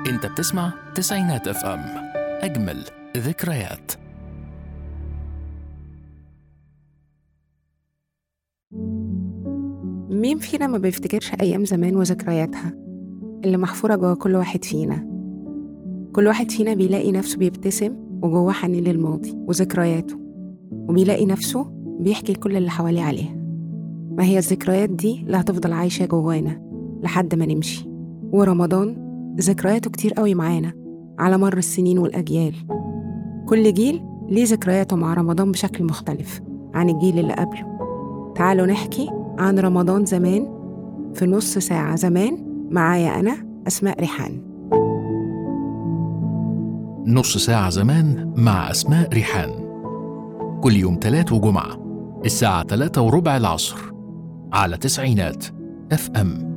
انت بتسمع تسعينات اف ام اجمل ذكريات مين فينا ما بيفتكرش أيام زمان وذكرياتها اللي محفورة جوا كل واحد فينا كل واحد فينا بيلاقي نفسه بيبتسم وجواه حنين للماضي وذكرياته وبيلاقي نفسه بيحكي لكل اللي حواليه عليها ما هي الذكريات دي اللي هتفضل عايشة جوانا لحد ما نمشي ورمضان ذكرياته كتير قوي معانا على مر السنين والأجيال كل جيل ليه ذكرياته مع رمضان بشكل مختلف عن الجيل اللي قبله تعالوا نحكي عن رمضان زمان في نص ساعة زمان معايا أنا أسماء ريحان نص ساعة زمان مع أسماء ريحان كل يوم تلات وجمعة الساعة تلاتة وربع العصر على تسعينات اف ام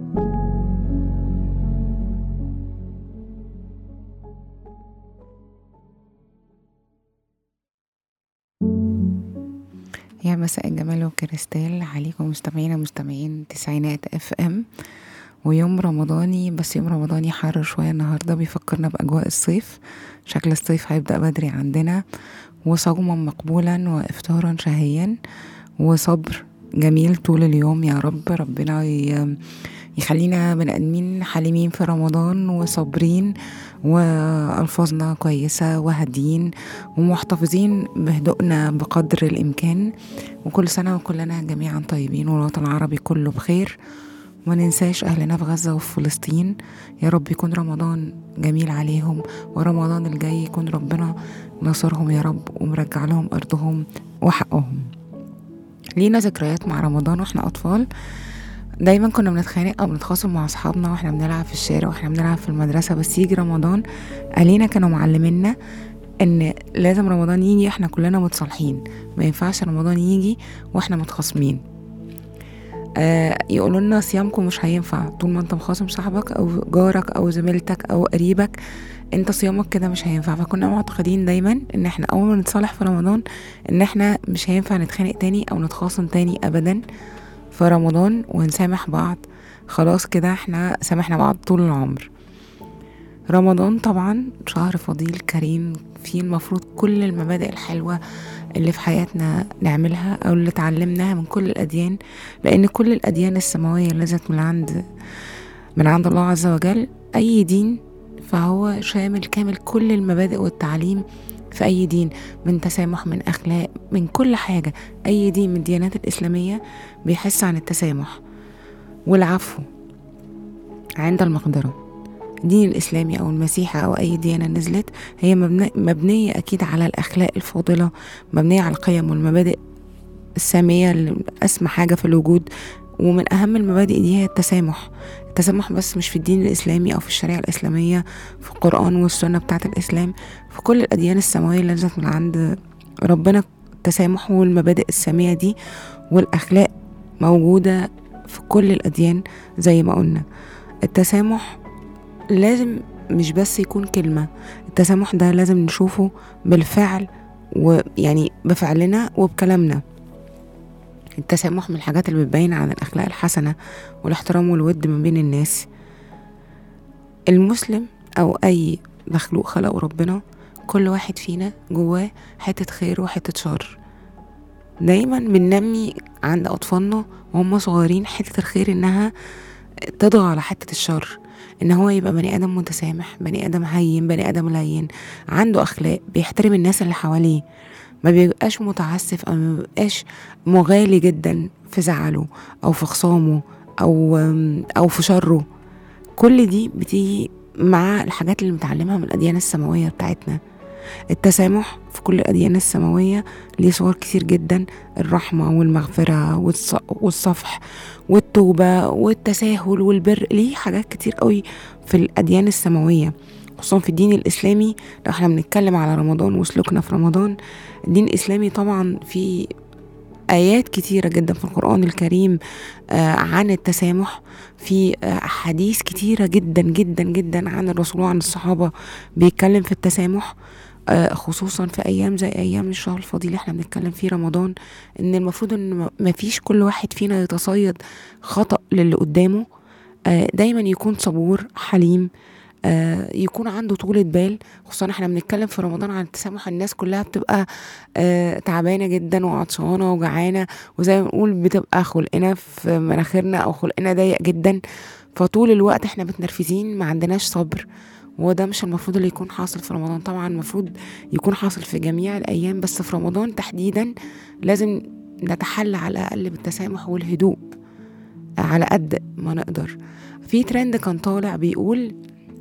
يا مساء الجمال والكريستال عليكم مستمعينا مستمعين تسعينات اف ام ويوم رمضاني بس يوم رمضاني حر شوية النهاردة بيفكرنا بأجواء الصيف شكل الصيف هيبدأ بدري عندنا وصوما مقبولا وإفطارا شهيا وصبر جميل طول اليوم يا رب ربنا ي- يخلينا بني آدمين حليمين في رمضان وصابرين وألفاظنا كويسة وهاديين ومحتفظين بهدوءنا بقدر الإمكان وكل سنة وكلنا جميعا طيبين والوطن العربي كله بخير وما ننساش أهلنا في غزة وفي فلسطين يا رب يكون رمضان جميل عليهم ورمضان الجاي يكون ربنا نصرهم يا رب ومرجع لهم أرضهم وحقهم لينا ذكريات مع رمضان واحنا أطفال دايما كنا بنتخانق او بنتخاصم مع اصحابنا واحنا بنلعب في الشارع واحنا بنلعب في المدرسه بس يجي رمضان اهالينا كانوا معلمينا ان لازم رمضان يجي احنا كلنا متصالحين ما ينفعش رمضان يجي واحنا متخاصمين آه يقولوا لنا صيامكم مش هينفع طول ما انت مخاصم صاحبك او جارك او زميلتك او قريبك انت صيامك كده مش هينفع فكنا معتقدين دايما ان احنا اول ما نتصالح في رمضان ان احنا مش هينفع نتخانق تاني او نتخاصم تاني ابدا في رمضان ونسامح بعض خلاص كده احنا سامحنا بعض طول العمر رمضان طبعا شهر فضيل كريم فيه المفروض كل المبادئ الحلوة اللي في حياتنا نعملها أو اللي اتعلمناها من كل الأديان لأن كل الأديان السماوية اللي نزلت من عند من عند الله عز وجل أي دين فهو شامل كامل كل المبادئ والتعليم في أي دين من تسامح من أخلاق من كل حاجة أي دين من الديانات الإسلامية بيحس عن التسامح والعفو عند المقدرة الدين الإسلامي أو المسيحي أو أي ديانة نزلت هي مبنى- مبنية أكيد على الأخلاق الفاضلة مبنية على القيم والمبادئ السامية اللي أسمى حاجة في الوجود ومن أهم المبادئ دي هي التسامح التسامح بس مش في الدين الإسلامي أو في الشريعة الإسلامية في القرآن والسنة بتاعة الإسلام في كل الأديان السماوية اللي نزلت من عند ربنا التسامح والمبادئ السامية دي والأخلاق موجودة في كل الأديان زي ما قلنا التسامح لازم مش بس يكون كلمة التسامح ده لازم نشوفه بالفعل ويعني بفعلنا وبكلامنا التسامح من الحاجات اللي بتبين عن الأخلاق الحسنة والاحترام والود ما بين الناس المسلم أو أي مخلوق خلقه ربنا كل واحد فينا جواه حتة خير وحتة شر دايما بننمي عند أطفالنا وهم صغيرين حتة الخير إنها تضغى على حتة الشر إن هو يبقى بني آدم متسامح بني آدم هين بني آدم لين عنده أخلاق بيحترم الناس اللي حواليه ما بيبقاش متعسف أو ما بيبقاش مغالي جدا في زعله أو في خصامه أو أو في شره كل دي بتيجي مع الحاجات اللي متعلمها من الأديان السماوية بتاعتنا التسامح في كل الأديان السماوية ليه صور كتير جدا الرحمة والمغفرة والص- والصفح والتوبة والتساهل والبر ليه حاجات كتير قوي في الأديان السماوية خصوصا في الدين الإسلامي لو احنا بنتكلم على رمضان وسلوكنا في رمضان الدين الإسلامي طبعا في آيات كتيرة جدا في القرآن الكريم آه، عن التسامح في آه، أحاديث كتيرة جدا جدا جدا عن الرسول وعن الصحابة بيتكلم في التسامح آه، خصوصا في ايام زي ايام الشهر الفضيل اللي احنا بنتكلم فيه رمضان ان المفروض ان ما- مفيش كل واحد فينا يتصيد خطأ للي قدامه آه، دايما يكون صبور حليم آه يكون عنده طولة بال خصوصا احنا بنتكلم في رمضان عن التسامح الناس كلها بتبقى آه تعبانة جدا وعطشانة وجعانة وزي ما بنقول بتبقى خلقنا في مناخيرنا او خلقنا ضيق جدا فطول الوقت احنا متنرفزين ما عندناش صبر وده مش المفروض اللي يكون حاصل في رمضان طبعا المفروض يكون حاصل في جميع الايام بس في رمضان تحديدا لازم نتحلى على الاقل بالتسامح والهدوء على قد ما نقدر في ترند كان طالع بيقول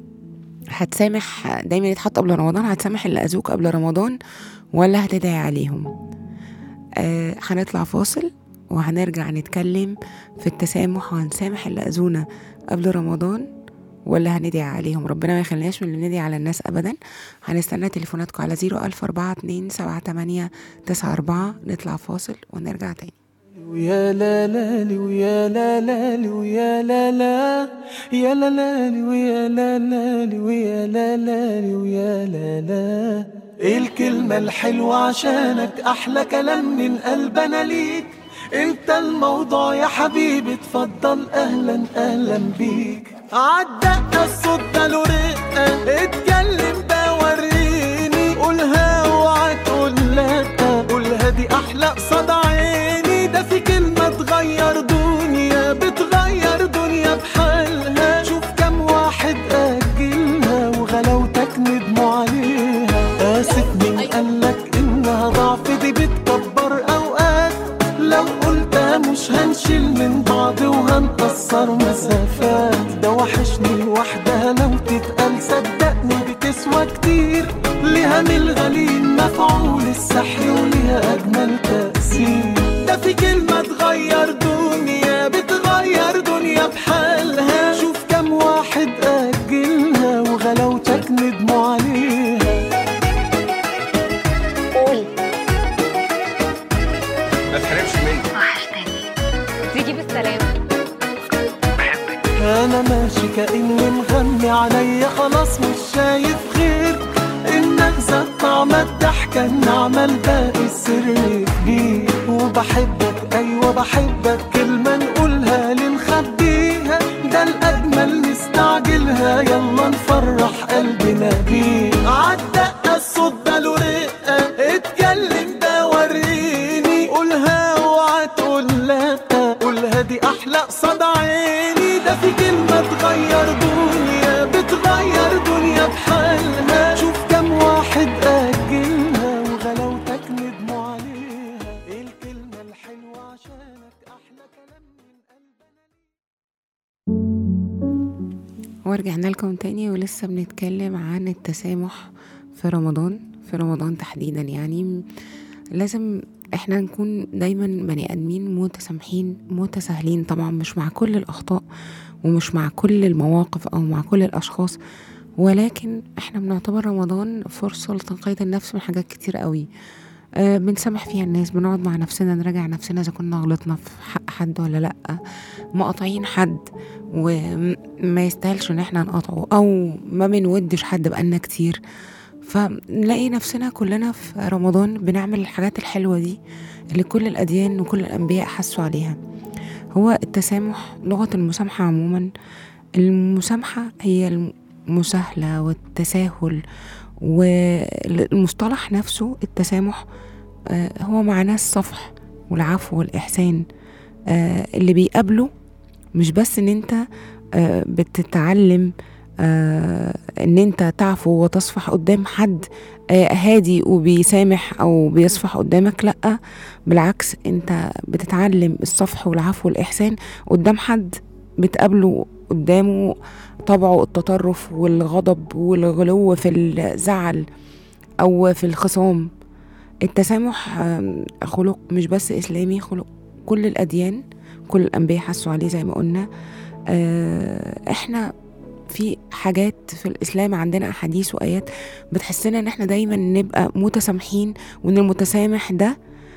هتسامح دايما يتحط قبل رمضان هتسامح اللي اذوك قبل رمضان ولا هتدعي عليهم آه هنطلع فاصل وهنرجع نتكلم في التسامح وهنسامح اللي اذونا قبل رمضان ولا هندعي عليهم ربنا ما يخليناش من اللي ندعي على الناس ابدا هنستنى تليفوناتكم على زيرو الف اربعة اتنين سبعة تمانية تسعة اربعة نطلع فاصل ونرجع تاني ويا لا لا لي ويا لا لا لي ويا لا لا يا لا لا لي ويا لا لا لي ويا لا لا لي ويا لا لا ايه الكلمة الحلوة عشانك احلى كلام من قلبنا ليك انت الموضوع يا حبيبي اتفضل اهلا اهلا بيك عالدقة الصوت ده له رقة اتكلم ده وريني قولها اوعى تقول لا قولها دي احلى قصاد عيني ده في كلمة تغير دنيا بتغير دنيا بحالها شوف كم واحد أجلها وغلاوتك ندموا عليها آسف مين قالك إنها ضعف دي بتكبر أوقات لو قلتها مش هنشيل من بعض وهنقصر مسافات ده وحشني لوحدها لو تتقال صدقني بتسوى كتير ليها من الغليل مفعول السحر وليها أجمل تأثير ده في كلمة تغير دنيا بتغير دنيا بحالها شوف كم واحد أجلها وغلاوتك ندموا عليها قول ما تحرمش مني وحشتني تيجي بالسلامة انا ماشي كاني مغمي عليا خلاص مش شايف غير انك زاد طعم الضحكة النعمة الباقي السر كبير وبحبك ايوه بحبك كلمة نقولها لنخبيها ده الاجمل نستعجلها يلا نفرح قلبنا بيه عالدقة الصوت ده له رقة اتكلم ده وريني قولها اوعى تقول لا قولها دي احلى قصاد عيني ده في كلمة تغير دنيا بتغير دنيا بحالها شوف كم واحد أجلها وغلاوتك ندموا عليها ايه الكلمة الحلوة عشانك أحلى كلام من قلبنا ورجعنا لكم تاني ولسه بنتكلم عن التسامح في رمضان في رمضان تحديدا يعني لازم احنا نكون دايما بني ادمين متسامحين متساهلين طبعا مش مع كل الاخطاء ومش مع كل المواقف او مع كل الاشخاص ولكن احنا بنعتبر رمضان فرصة لتنقية النفس من حاجات كتير قوي آه بنسامح فيها الناس بنقعد مع نفسنا نراجع نفسنا اذا كنا غلطنا في حق حد ولا لا مقاطعين حد وما يستاهلش ان احنا نقاطعه او ما بنودش حد بقالنا كتير فنلاقي نفسنا كلنا في رمضان بنعمل الحاجات الحلوة دي اللي كل الأديان وكل الأنبياء حسوا عليها هو التسامح لغة المسامحة عموما المسامحة هي المساهلة والتساهل والمصطلح نفسه التسامح آه، هو معناه الصفح والعفو والإحسان آه، اللي بيقابله مش بس ان انت آه، بتتعلم آه، ان انت تعفو وتصفح قدام حد آه، هادي وبيسامح او بيصفح قدامك لا بالعكس انت بتتعلم الصفح والعفو والاحسان قدام حد بتقابله قدامه طبعه التطرف والغضب والغلو في الزعل او في الخصام التسامح آم، خلق مش بس اسلامي خلق كل الاديان كل الانبياء حسوا عليه زي ما قلنا آه، احنا في حاجات في الاسلام عندنا احاديث وايات بتحسنا ان احنا دايما نبقى متسامحين وان المتسامح ده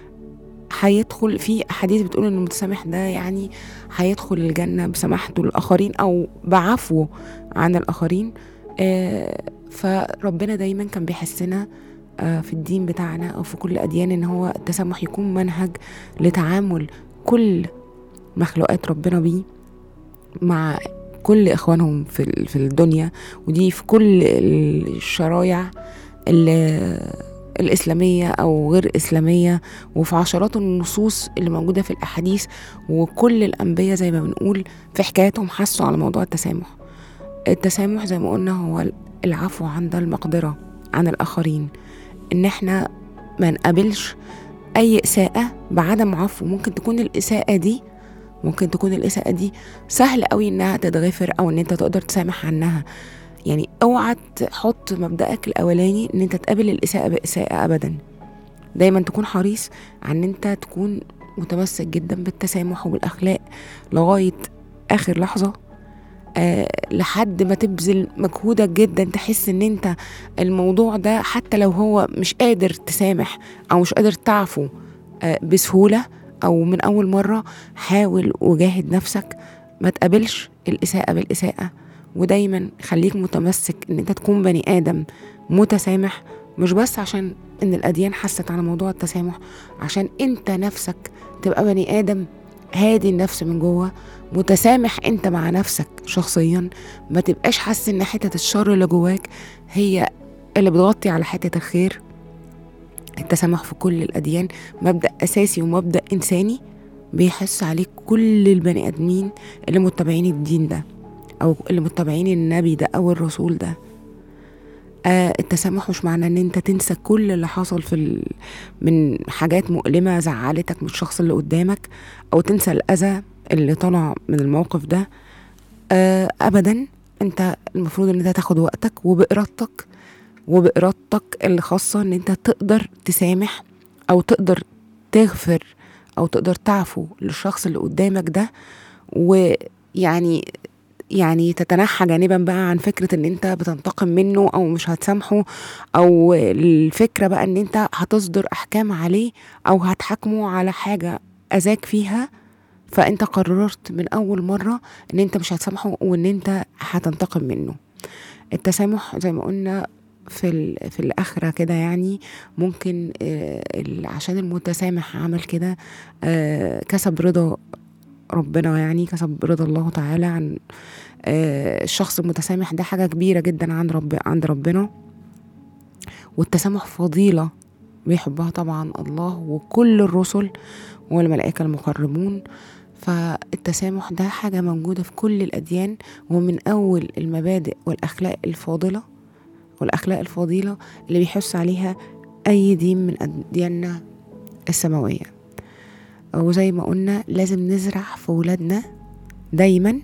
هيدخل في احاديث بتقول ان المتسامح ده يعني هيدخل الجنه بسماحته للاخرين او بعفوه عن الاخرين آه، فربنا دايما كان بيحسنا آه، في الدين بتاعنا او في كل الاديان ان هو التسامح يكون منهج لتعامل كل مخلوقات ربنا بيه مع كل إخوانهم في, ال- في الدنيا ودي في كل الشرايع ال- الإسلامية أو غير إسلامية وفي عشرات النصوص اللي موجودة في الأحاديث وكل الأنبياء زي ما بنقول في حكاياتهم حسوا على موضوع التسامح التسامح زي ما قلنا هو العفو عند المقدرة عن الآخرين إن إحنا ما نقابلش أي إساءة بعدم عفو ممكن تكون الإساءة دي ممكن تكون الإساءة دي سهل قوي إنها تتغفر أو إن أنت تقدر تسامح عنها يعني اوعى تحط مبدأك الأولاني إن أنت تقابل الإساءة بإساءة أبدا دايما تكون حريص عن إن أنت تكون متمسك جدا بالتسامح وبالأخلاق لغاية آخر لحظة آه لحد ما تبذل مجهودك جدا تحس ان انت الموضوع ده حتى لو هو مش قادر تسامح او مش قادر تعفو آه بسهولة او من اول مرة حاول وجاهد نفسك ما تقابلش الاساءة بالاساءة ودايما خليك متمسك ان انت تكون بني ادم متسامح مش بس عشان ان الاديان حست على موضوع التسامح عشان انت نفسك تبقى بني ادم هادي النفس من جوه متسامح انت مع نفسك شخصيا ما تبقاش حاسس ان حتة الشر اللي جواك هي اللي بتغطي على حتة الخير التسامح في كل الأديان مبدأ أساسي ومبدأ إنساني بيحس عليه كل البني آدمين اللي متبعين الدين ده أو اللي متبعين النبي ده أو الرسول ده آه التسامح مش معناه ان انت تنسى كل اللي حصل في ال... من حاجات مؤلمة زعلتك من الشخص اللي قدامك او تنسى الاذى اللي طلع من الموقف ده آه ابدا انت المفروض ان انت تاخد وقتك وبارادتك وبارادتك اللي خاصة ان انت تقدر تسامح او تقدر تغفر او تقدر تعفو للشخص اللي قدامك ده ويعني يعني تتنحى جانبا بقى عن فكرة ان انت بتنتقم منه او مش هتسامحه او الفكرة بقى ان انت هتصدر احكام عليه او هتحاكمه على حاجة اذاك فيها فانت قررت من اول مرة ان انت مش هتسامحه وان انت هتنتقم منه التسامح زي ما قلنا في ال- في الاخره كده يعني ممكن آه، ال- عشان المتسامح عمل كده آه، كسب رضا ربنا يعني كسب رضا الله تعالى عن آه، الشخص المتسامح ده حاجه كبيره جدا عند رب عند ربنا والتسامح فضيله بيحبها طبعا الله وكل الرسل والملائكه المقربون فالتسامح ده حاجه موجوده في كل الاديان ومن اول المبادئ والاخلاق الفاضله والأخلاق الفضيلة اللي بيحس عليها أي دين من أدياننا السماوية وزي ما قلنا لازم نزرع في ولادنا دايما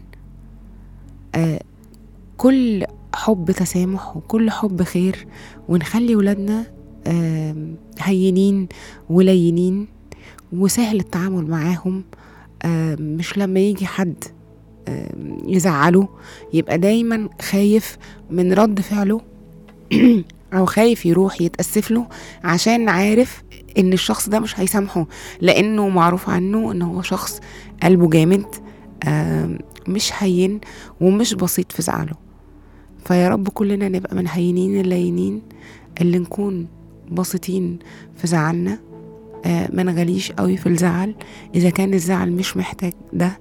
آه كل حب تسامح وكل حب خير ونخلي ولادنا آه هينين ولينين وسهل التعامل معاهم آه مش لما يجي حد آه يزعله يبقى دايما خايف من رد فعله او خايف يروح يتأسف له عشان عارف ان الشخص ده مش هيسامحه لانه معروف عنه ان هو شخص قلبه جامد آم، مش هين ومش بسيط في زعله فيا رب كلنا نبقى من هينين اللينين اللي نكون بسيطين في زعلنا آه، ما نغليش قوي في الزعل اذا كان الزعل مش محتاج ده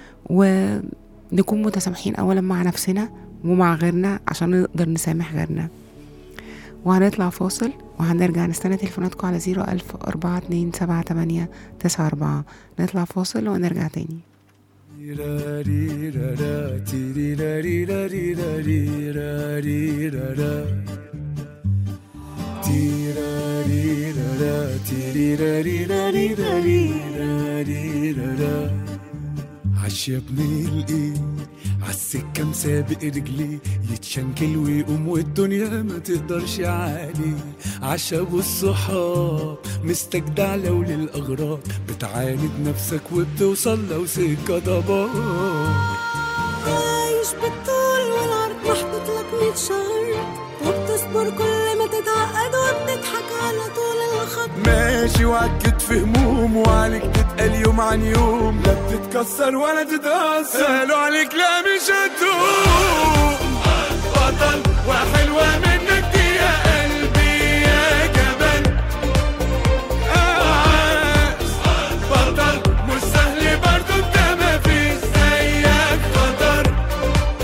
ونكون متسامحين اولا مع نفسنا ومع غيرنا عشان نقدر نسامح غيرنا وهنطلع فاصل وهنرجع نستنى تليفوناتكم على زيرو ألف أربعة اتنين سبعة تمانية تسعة أربعة نطلع فاصل ونرجع تاني عش يا ابني الايه عالسكة مسابق رجلي يتشنكل ويقوم والدنيا ما تقدرش عليه عشا والصحاب مستجدع لو للأغراض بتعاند نفسك وبتوصل لو سكة ضباب عايش بالطول والعرض محطوط لك مية شهر وبتصبر كل ما تتعقد وبتضحك على طول الخط ماشي وعكت في هموم وعليك تتقل يوم عن يوم لا بتتكسر ولا تتأثر قالوا عليك لا مش هتدوم بطل وحلوة منك دي يا قلبي يا جبل عاش بطل مش سهل برضو انت مفيش زيك خطر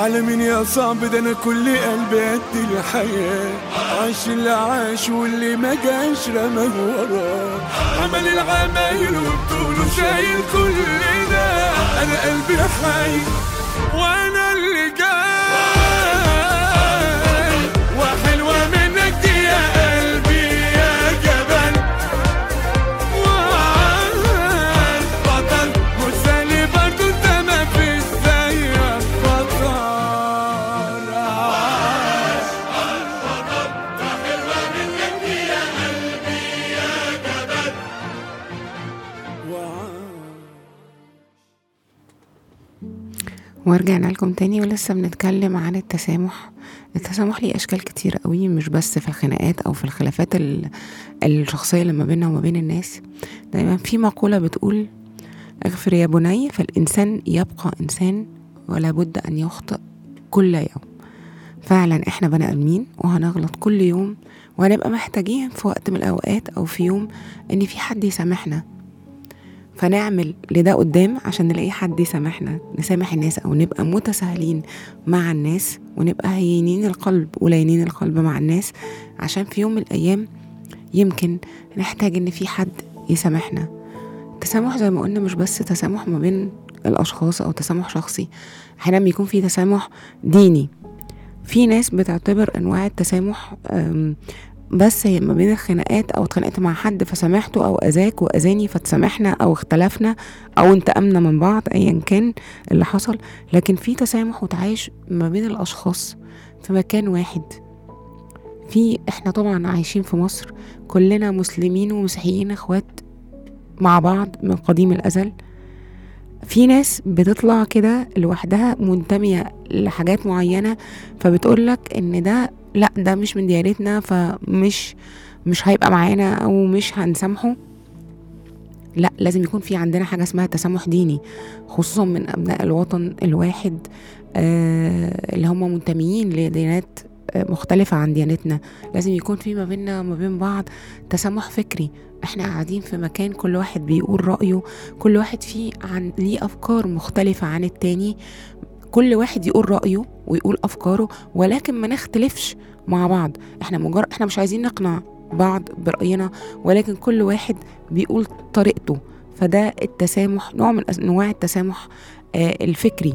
على مين يا صعب ده انا كل قلبي قد الحياة عاش اللي عاش واللي ما جاش رماه وراه عمل العمايل وبطوله شايل كل ده انا قلبي حي وانا اللي جاي وحلوة منك دي يا قلبي يا جبل وعال بطل مسالي برضو انت ما فيش زيك بطل عاش ورجعنا لكم تاني ولسه بنتكلم عن التسامح التسامح ليه اشكال كتير قوي مش بس في الخناقات او في الخلافات ال- الشخصيه اللي ما بيننا وما بين الناس دايما في مقوله بتقول اغفر يا بني فالانسان يبقى انسان ولا بد ان يخطئ كل يوم فعلا احنا بني ادمين وهنغلط كل يوم وهنبقى محتاجين في وقت من الاوقات او في يوم ان في حد يسامحنا فنعمل لده قدام عشان نلاقي حد يسامحنا نسامح الناس او نبقى متساهلين مع الناس ونبقى هينين القلب ولينين القلب مع الناس عشان في يوم من الايام يمكن نحتاج ان في حد يسامحنا التسامح زي ما قلنا مش بس تسامح ما بين الاشخاص او تسامح شخصي احيانا بيكون في تسامح ديني في ناس بتعتبر انواع التسامح أم، بس هي ما بين الخناقات او اتخانقت مع حد فسامحته او اذاك واذاني فتسامحنا او اختلفنا او انتقمنا من بعض ايا كان اللي حصل لكن في تسامح وتعايش ما بين الاشخاص في مكان واحد في احنا طبعا عايشين في مصر كلنا مسلمين ومسيحيين اخوات مع بعض من قديم الازل في ناس بتطلع كده لوحدها منتمية لحاجات معينة فبتقولك ان ده لا ده مش من ديانتنا فمش مش هيبقى معانا او مش هنسامحه لا لازم يكون في عندنا حاجة اسمها تسامح ديني خصوصا من أبناء الوطن الواحد آه اللي هم منتميين لديانات آه، مختلفة عن ديانتنا لازم يكون في ما بيننا وما بين بعض تسامح فكري احنا قاعدين في مكان كل واحد بيقول رأيه كل واحد فيه عن ليه أفكار مختلفة عن التاني كل واحد يقول رأيه ويقول أفكاره ولكن ما نختلفش مع بعض احنا مجرد احنا مش عايزين نقنع بعض برأينا ولكن كل واحد بيقول طريقته فده التسامح نوع من انواع التسامح آه الفكري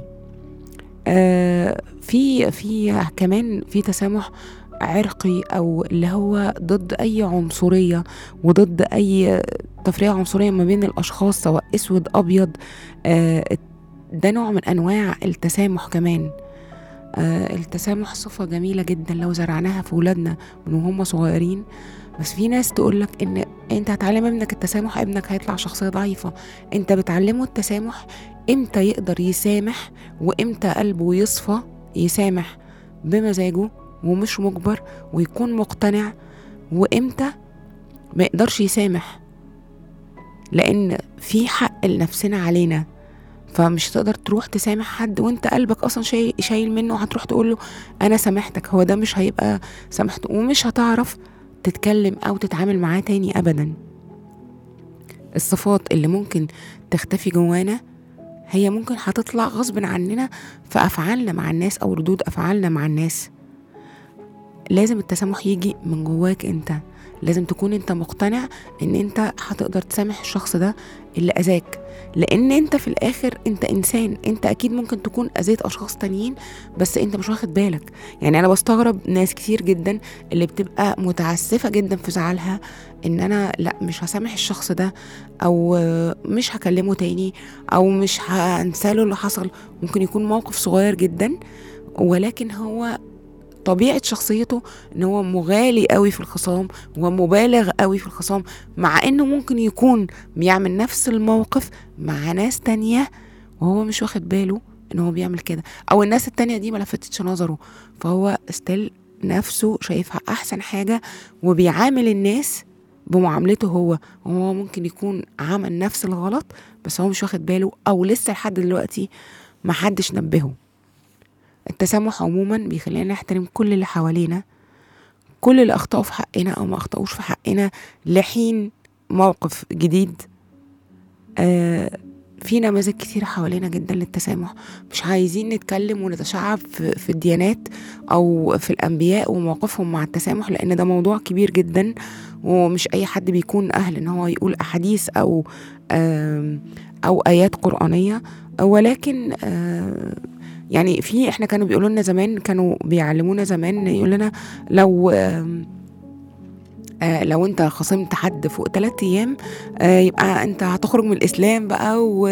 آه في في كمان في تسامح عرقي او اللي هو ضد اي عنصريه وضد اي تفرقه عنصريه ما بين الاشخاص سواء اسود ابيض آه ده نوع من انواع التسامح كمان آه التسامح صفة جميلة جدا لو زرعناها في ولادنا من وهم صغيرين بس في ناس تقولك ان انت هتعلم ابنك التسامح ابنك هيطلع شخصية ضعيفة انت بتعلمه التسامح امتى يقدر يسامح وامتى قلبه يصفى يسامح بمزاجه ومش مجبر ويكون مقتنع وامتى ما يقدرش يسامح لان في حق لنفسنا علينا فمش هتقدر تروح تسامح حد وانت قلبك اصلا شايل, شايل منه هتروح تقول له انا سامحتك هو ده مش هيبقى سامحته ومش هتعرف تتكلم او تتعامل معاه تاني ابدا الصفات اللي ممكن تختفي جوانا هي ممكن هتطلع غصب عننا في افعالنا مع الناس او ردود افعالنا مع الناس لازم التسامح يجي من جواك انت لازم تكون انت مقتنع ان انت هتقدر تسامح الشخص ده اللي اذاك لان انت في الاخر انت انسان انت اكيد ممكن تكون اذيت اشخاص تانيين بس انت مش واخد بالك يعني انا بستغرب ناس كتير جدا اللي بتبقى متعسفه جدا في زعلها ان انا لا مش هسامح الشخص ده او مش هكلمه تاني او مش هنساله اللي حصل ممكن يكون موقف صغير جدا ولكن هو طبيعة شخصيته ان هو مغالي قوي في الخصام ومبالغ قوي في الخصام مع انه ممكن يكون بيعمل نفس الموقف مع ناس تانية وهو مش واخد باله ان هو بيعمل كده او الناس التانية دي ما لفتتش نظره فهو استيل نفسه شايفها احسن حاجة وبيعامل الناس بمعاملته هو وهو ممكن يكون عمل نفس الغلط بس هو مش واخد باله او لسه لحد دلوقتي محدش نبهه التسامح عموما بيخلينا نحترم كل اللي حوالينا كل اللي اخطأوا في حقنا او ما اخطأوش في حقنا لحين موقف جديد آه في في نماذج كتير حوالينا جدا للتسامح مش عايزين نتكلم ونتشعب في, في الديانات او في الانبياء وموقفهم مع التسامح لان ده موضوع كبير جدا ومش اي حد بيكون اهل ان هو يقول احاديث او آم، او ايات قرانيه ولكن آه، يعني في احنا كانوا بيقولوا لنا زمان كانوا بيعلمونا زمان يقول لنا لو آم، آه لو انت خصمت حد فوق ثلاثة ايام آه يبقى انت هتخرج من الاسلام بقى و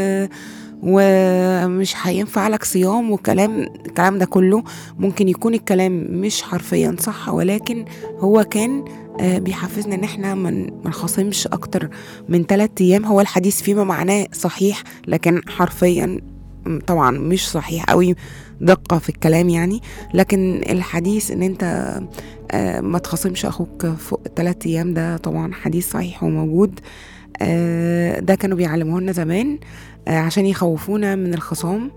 ومش هينفع لك صيام والكلام الكلام ده كله ممكن يكون الكلام مش حرفيا صح ولكن هو كان آه بيحفزنا ان احنا ما نخاصمش اكتر من ثلاثة ايام هو الحديث فيما معناه صحيح لكن حرفيا م- طبعا مش صحيح قوي دقة في الكلام يعني لكن الحديث ان انت آه، ما تخاصمش اخوك فوق ثلاثة ايام ده طبعا حديث صحيح وموجود آه، ده كانوا بيعلموه لنا زمان آه، عشان يخوفونا من الخصام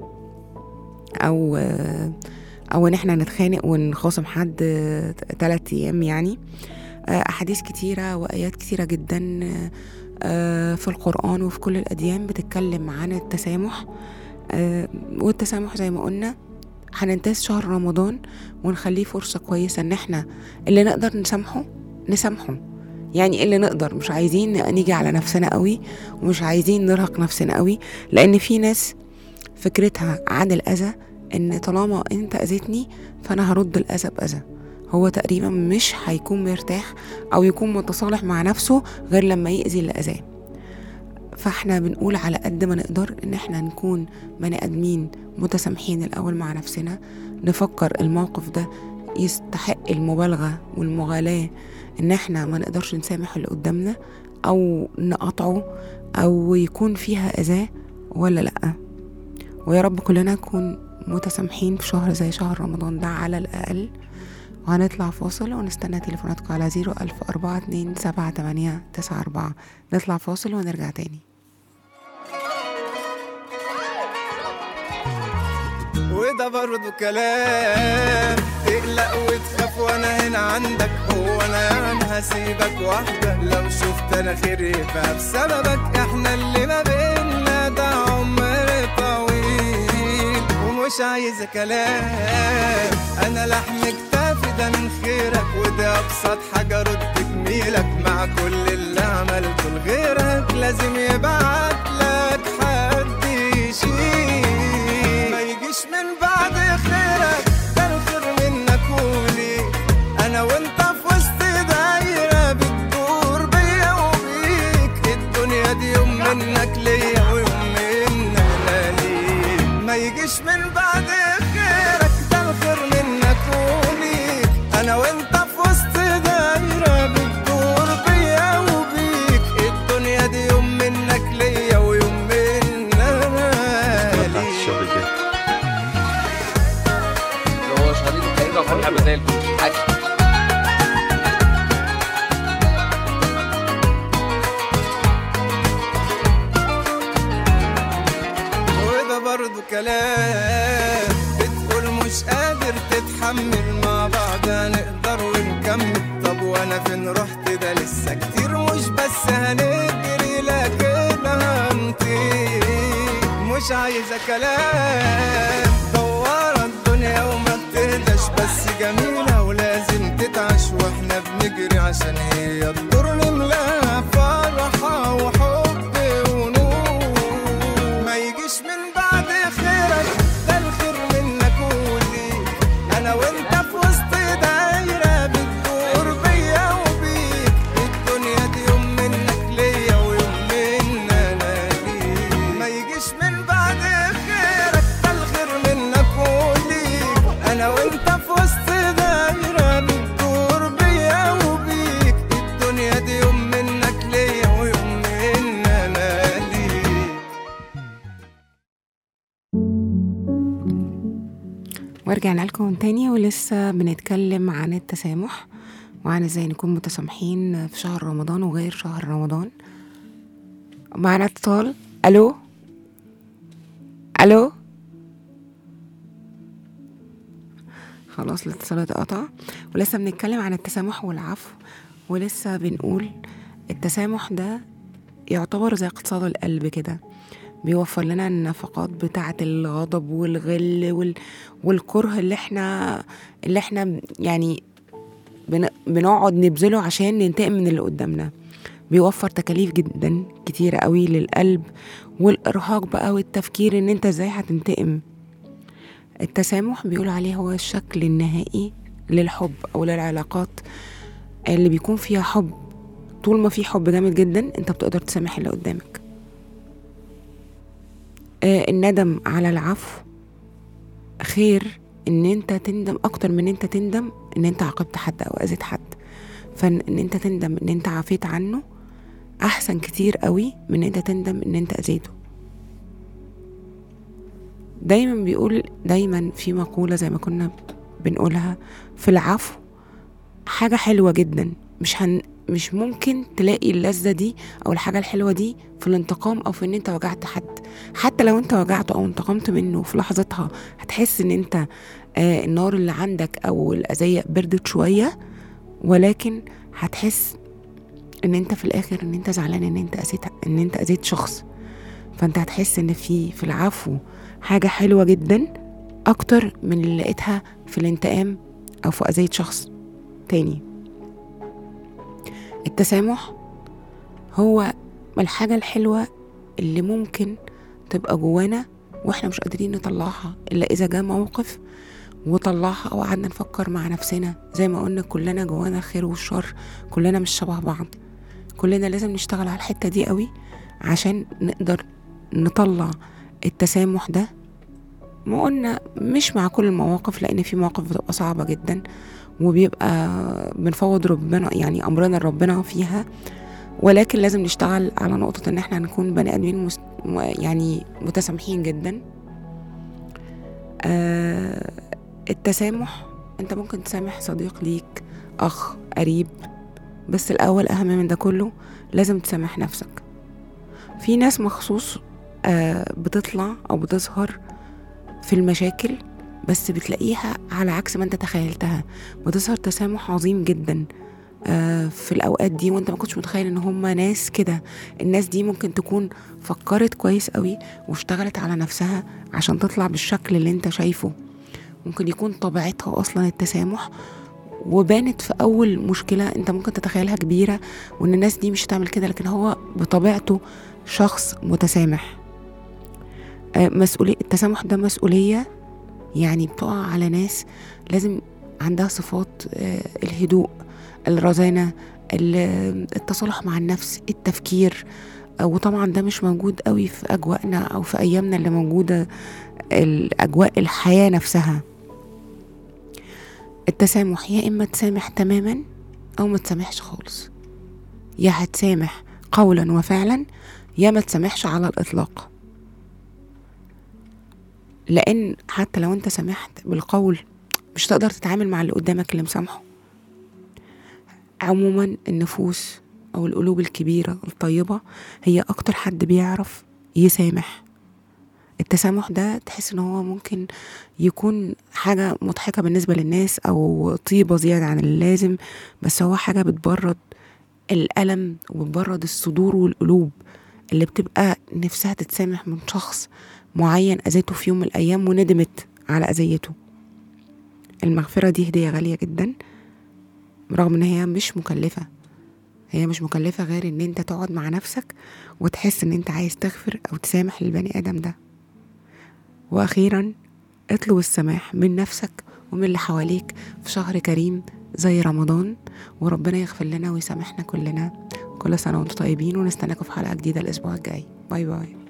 او آه، او ان احنا نتخانق ونخاصم حد ثلاثة ايام يعني آه، احاديث كتيرة وايات كتيرة جدا آه، آه، في القرآن وفي كل الاديان بتتكلم عن التسامح آه، والتسامح زي ما قلنا هننتهز شهر رمضان ونخليه فرصة كويسة ان احنا اللي نقدر نسامحه نسامحه يعني اللي نقدر مش عايزين نيجي على نفسنا قوي ومش عايزين نرهق نفسنا قوي لان في ناس فكرتها عن الاذى ان طالما انت اذيتني فانا هرد الاذى باذى هو تقريبا مش هيكون مرتاح او يكون متصالح مع نفسه غير لما يأذي اللي اذاه فاحنا بنقول على قد ما نقدر ان احنا نكون بني ادمين متسامحين الاول مع نفسنا نفكر الموقف ده يستحق المبالغة والمغالاة ان احنا ما نقدرش نسامح اللي قدامنا او نقطعه او يكون فيها اذاه ولا لا ويا رب كلنا نكون متسامحين في شهر زي شهر رمضان ده على الاقل وهنطلع فاصل ونستنى تليفوناتكم على زيرو ألف أربعة اتنين سبعة تمانية تسعة أربعة نطلع فاصل ونرجع تاني وده برضه كلام تقلق وتخاف وانا هنا عندك هو انا يعني هسيبك وحدك لو شفت انا خير يبقى بسببك احنا اللي ما بينا ده عمر طويل ومش عايزة كلام انا لحم كتافي ده من خيرك وده ابسط حاجة رد جميلك مع كل اللي عملته لغيرك لازم يبعت لك حد يشيل ما يجيش من بعد خيرك ده الخير منك وليك انا وانت في وسط دايرة بتدور بيا وبيك الدنيا دي يوم منك ليا ويوم منك انا ليك ما يجيش من بعد خيرك ده الخير منك وليك انا وانت في وسط دايرة بتدور بيا وبيك الدنيا دي يوم منك ليا ويوم منك انا ليك الشغل الجاي اللي هو شهادة الكريمة وفرحة بدال حاجة وده برضه كلام بتقول مش قادر تتحمل مع بعض هنقدر ونكمل طب وانا فين رحت ده لسه كتير مش بس هنجري لكن هنطير مش عايزة كلام دوارة الدنيا وما بتهداش بس جميلة ولازم تتعش واحنا بنجري عشان هي الدور نملاها فرحة وحب ونور ما يجيش من بعد خيرك ده الخير منك وليك انا وانت في وسط دايرة بتدور بيا وبيك الدنيا دي يوم منك ليا ويوم منا انا ليك ما يجيش من بعد خيرك ده الخير منك وليك انا وانت في وسط دايرة بتدور بيا وبيك الدنيا دي يوم منك ليا ويوم منا انا ليك ورجعنا لكم تاني ولسه بنتكلم عن التسامح وعن ازاي نكون متسامحين في شهر رمضان وغير شهر رمضان معنا اتصال الو الو خلاص الاتصالات اتقطع ولسه بنتكلم عن التسامح والعفو ولسه بنقول التسامح ده يعتبر زي اقتصاد القلب كده بيوفر لنا النفقات بتاعة الغضب والغل وال... والكره اللي احنا اللي احنا يعني بن... بنقعد نبذله عشان ننتقم من اللي قدامنا بيوفر تكاليف جدا كتيرة قوي للقلب والإرهاق بقى والتفكير إن أنت إزاي هتنتقم التسامح بيقول عليه هو الشكل النهائي للحب أو للعلاقات اللي بيكون فيها حب طول ما في حب جامد جدا أنت بتقدر تسامح اللي قدامك آه الندم على العفو خير ان انت تندم اكتر من ان انت تندم ان انت عاقبت حد او اذيت حد فان ان انت تندم ان انت عافيت عنه احسن كتير قوي من ان انت تندم ان انت اذيته دايما بيقول دايما في مقولة زي ما كنا بنقولها في العفو حاجة حلوة جدا مش هن مش ممكن تلاقي اللذة دي أو الحاجة الحلوة دي في الانتقام أو في إن أنت وجعت حد حتى لو أنت وجعته أو انتقمت منه في لحظتها هتحس إن أنت آه النار اللي عندك أو الأذية بردت شوية ولكن هتحس ان انت في الاخر ان انت زعلان ان انت اذيت ان انت اذيت شخص فانت هتحس ان في في العفو حاجه حلوه جدا اكتر من اللي لقيتها في الانتقام او في اذيه شخص تاني التسامح هو الحاجه الحلوه اللي ممكن تبقى جوانا واحنا مش قادرين نطلعها الا اذا جاء موقف وطلعها او قعدنا نفكر مع نفسنا زي ما قلنا كلنا جوانا الخير والشر كلنا مش شبه بعض كلنا لازم نشتغل على الحته دي قوي عشان نقدر نطلع التسامح ده ما قلنا مش مع كل المواقف لان في مواقف بتبقى صعبه جدا وبيبقى بنفوض ربنا يعني امرنا لربنا فيها ولكن لازم نشتغل على نقطة ان احنا نكون بني ادمين مس... يعني متسامحين جدا آه التسامح انت ممكن تسامح صديق ليك اخ قريب بس الاول اهم من ده كله لازم تسامح نفسك في ناس مخصوص آه بتطلع او بتظهر في المشاكل بس بتلاقيها على عكس ما انت تخيلتها بتظهر تسامح عظيم جدا آه في الاوقات دي وانت ما كنتش متخيل ان هم ناس كده الناس دي ممكن تكون فكرت كويس قوي واشتغلت على نفسها عشان تطلع بالشكل اللي انت شايفه ممكن يكون طبيعتها اصلا التسامح وبانت في اول مشكله انت ممكن تتخيلها كبيره وان الناس دي مش هتعمل كده لكن هو بطبيعته شخص متسامح آه مسؤولية التسامح ده مسؤولية يعني بتقع على ناس لازم عندها صفات آه الهدوء الرزانة التصالح مع النفس التفكير آه وطبعا ده مش موجود قوي في أجواءنا أو في أيامنا اللي موجودة الأجواء الحياة نفسها التسامح يا إما تسامح تماما أو ما تسامحش خالص يا هتسامح قولا وفعلا يا ما تسامحش على الإطلاق لأن حتى لو أنت سامحت بالقول مش تقدر تتعامل مع اللي قدامك اللي مسامحه عموما النفوس أو القلوب الكبيرة الطيبة هي أكتر حد بيعرف يسامح التسامح ده تحس ان هو ممكن يكون حاجة مضحكة بالنسبة للناس او طيبة زيادة عن اللازم بس هو حاجة بتبرد الألم وبتبرد الصدور والقلوب اللي بتبقى نفسها تتسامح من شخص معين أذيته في يوم من الأيام وندمت على أذيته المغفرة دي هدية غالية جدا رغم ان هي مش مكلفة هي مش مكلفة غير ان انت تقعد مع نفسك وتحس ان انت عايز تغفر او تسامح للبني ادم ده واخيرا اطلب السماح من نفسك ومن اللي حواليك في شهر كريم زي رمضان وربنا يغفر لنا ويسامحنا كلنا كل سنة وانتم طيبين ونستناكم في حلقة جديدة الأسبوع الجاي باي باي